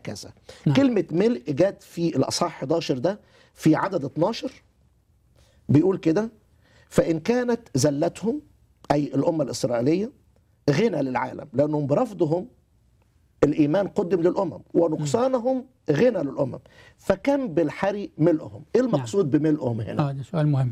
هكذا نعم. كلمة ملء جت في الأصحاح 11 ده في عدد 12 بيقول كده فإن كانت زلتهم أي الأمة الإسرائيلية غنى للعالم لأنهم برفضهم الإيمان قدم للأمم ونقصانهم غنى للأمم فكم بالحري ملئهم إيه المقصود بملئهم هنا اه ده سؤال مهم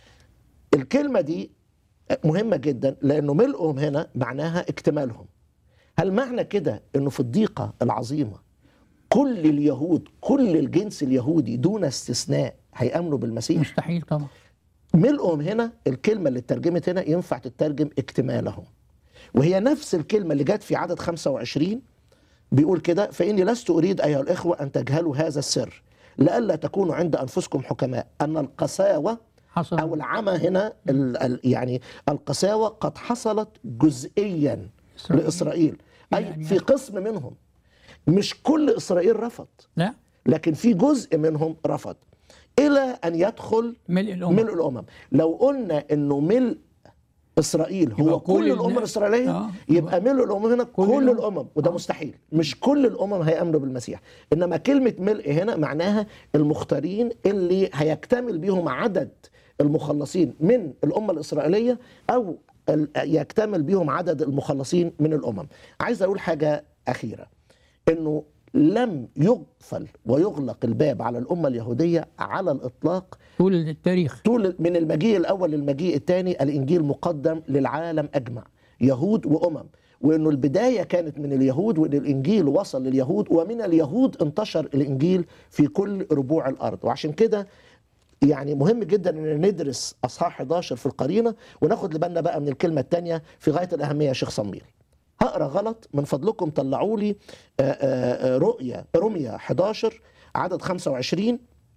الكلمة دي مهمة جدا لأنه ملئهم هنا معناها اكتمالهم هل معنى كده أنه في الضيقة العظيمة كل اليهود كل الجنس اليهودي دون استثناء هيأمنوا بالمسيح مستحيل طبعا ملئهم هنا الكلمة اللي اترجمت هنا ينفع تترجم اكتمالهم وهي نفس الكلمة اللي جت في عدد 25 بيقول كده فإني لست أريد أيها الإخوة أن تجهلوا هذا السر لئلا تكونوا عند أنفسكم حكماء أن القساوة حصل أو العمى هنا ال ال يعني القساوة قد حصلت جزئيا إسرائيل. لإسرائيل أي يعني- في قسم منهم مش كل إسرائيل رفض لا لكن في جزء منهم رفض إلى أن يدخل ملء الامم ملء الامم لو قلنا انه ملء اسرائيل هو يبقى كل, كل الامم الناس- الاسرائيليه آه. يبقى ملء الامم هنا كل, كل كل الأمم. الامم وده مستحيل مش كل الامم هيامنوا بالمسيح انما كلمه ملء هنا معناها المختارين اللي هيكتمل بيهم عدد المخلصين من الامه الاسرائيليه او ال- يكتمل بيهم عدد المخلصين من الامم عايز اقول حاجه اخيره انه لم يقفل ويغلق الباب على الامه اليهوديه على الاطلاق طول التاريخ طول من المجيء الاول للمجيء الثاني الانجيل مقدم للعالم اجمع يهود وامم وانه البدايه كانت من اليهود وان الانجيل وصل لليهود ومن اليهود انتشر الانجيل في كل ربوع الارض وعشان كده يعني مهم جدا ان ندرس اصحاح 11 في القرينه وناخد بالنا بقى من الكلمه الثانيه في غايه الاهميه يا شيخ صميل هقرا غلط من فضلكم طلعوا لي آه، آه، آه، رؤيا رمية 11 عدد 25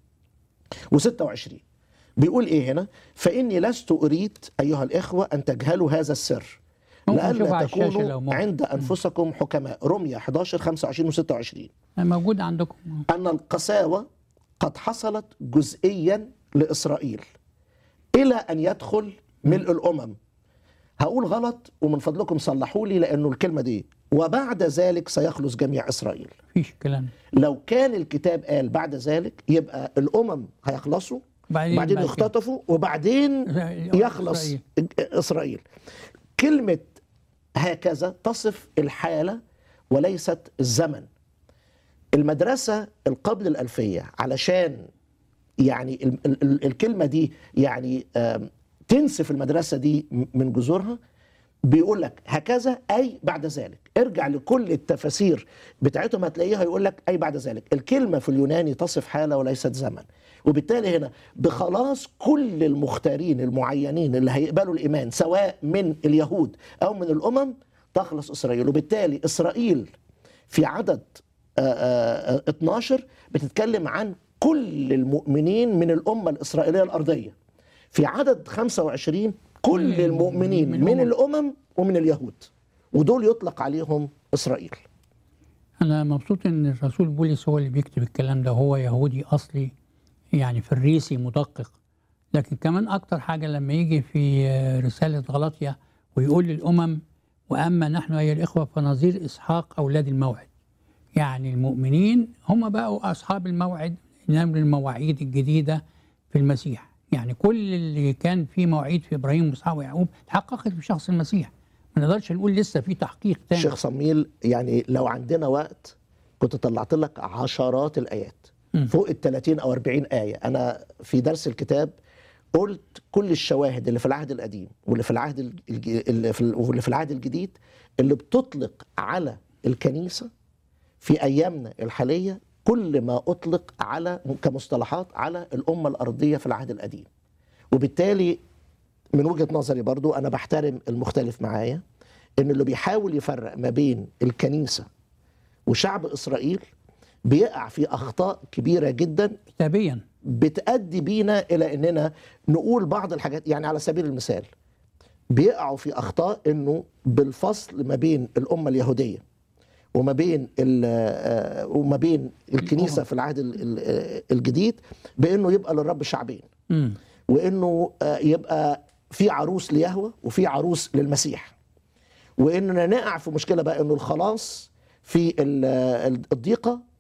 و26 بيقول ايه هنا فاني لست اريد ايها الاخوه ان تجهلوا هذا السر ممكن نشوفها لئلا على الشاشة لو تكونوا ممكن. عند انفسكم حكماء رمية 11 25 و26 موجود عندكم أن القساوة قد حصلت جزئيا لإسرائيل إلى أن يدخل ملء الأمم هقول غلط ومن فضلكم صلحوا لي لأنه الكلمة دي وبعد ذلك سيخلص جميع إسرائيل مفيش كلام لو كان الكتاب قال بعد ذلك يبقى الأمم هيخلصوا بعدين بعدين بعد كده. يختطفوا وبعدين يخلص إسرائيل. إسرائيل كلمة هكذا تصف الحالة وليست الزمن المدرسة القبل الألفية علشان يعني ال ال ال الكلمة دي يعني آم، تنسف المدرسة دي م- من جذورها بيقول لك هكذا أي بعد ذلك ارجع لكل التفاسير بتاعتهم هتلاقيها يقول لك أي بعد ذلك الكلمة في اليوناني تصف حالة وليست زمن وبالتالي هنا بخلاص كل المختارين المعينين اللي هيقبلوا الإيمان سواء من اليهود أو من الأمم تخلص إسرائيل وبالتالي إسرائيل في عدد آه، آه، آه، 12 بتتكلم عن كل المؤمنين من الأمة الإسرائيلية الأرضية في عدد 25 كل المؤمنين من من الأمم. الأمم ومن اليهود ودول يطلق عليهم إسرائيل انا مبسوط ان الرسول بولس هو اللي بيكتب الكلام ده هو يهودي اصلي يعني فريسي مدقق لكن كمان اكتر حاجه لما يجي في رساله غلطيا ويقول للامم واما نحن ايها الاخوه فنظير اسحاق اولاد الموعد يعني المؤمنين هم بقوا اصحاب الموعد نمر المواعيد الجديده في المسيح يعني كل اللي كان فيه مواعيد في ابراهيم واسحاق ويعقوب تحققت في شخص المسيح ما نقدرش نقول لسه في تحقيق تاني شيخ صميل يعني لو عندنا وقت كنت طلعت لك عشرات الآيات مم. فوق ال 30 أو 40 آية أنا في درس الكتاب قلت كل الشواهد اللي في العهد القديم واللي في العهد الج... اللي في واللي في العهد الجديد اللي بتطلق على الكنيسة في أيامنا الحالية كل ما أطلق على كمصطلحات على الأمة الأرضية في العهد القديم وبالتالي من وجهة نظري برضو أنا بحترم المختلف معايا إن اللي بيحاول يفرق ما بين الكنيسة وشعب إسرائيل بيقع في أخطاء كبيرة جدا كتابيا بتأدي بينا إلى إننا نقول بعض الحاجات يعني على سبيل المثال بيقعوا في أخطاء إنه بالفصل ما بين الأمة اليهودية وما بين ال- آه، وما بين الكنيسة الأمم. في العهد ال- ال- الجديد بإنه يبقى للرب شعبين امم وانه آه، يبقى في عروس ليهوه وفي عروس للمسيح واننا نقع في مشكله بقى انه الخلاص في ال- ال- الضيقه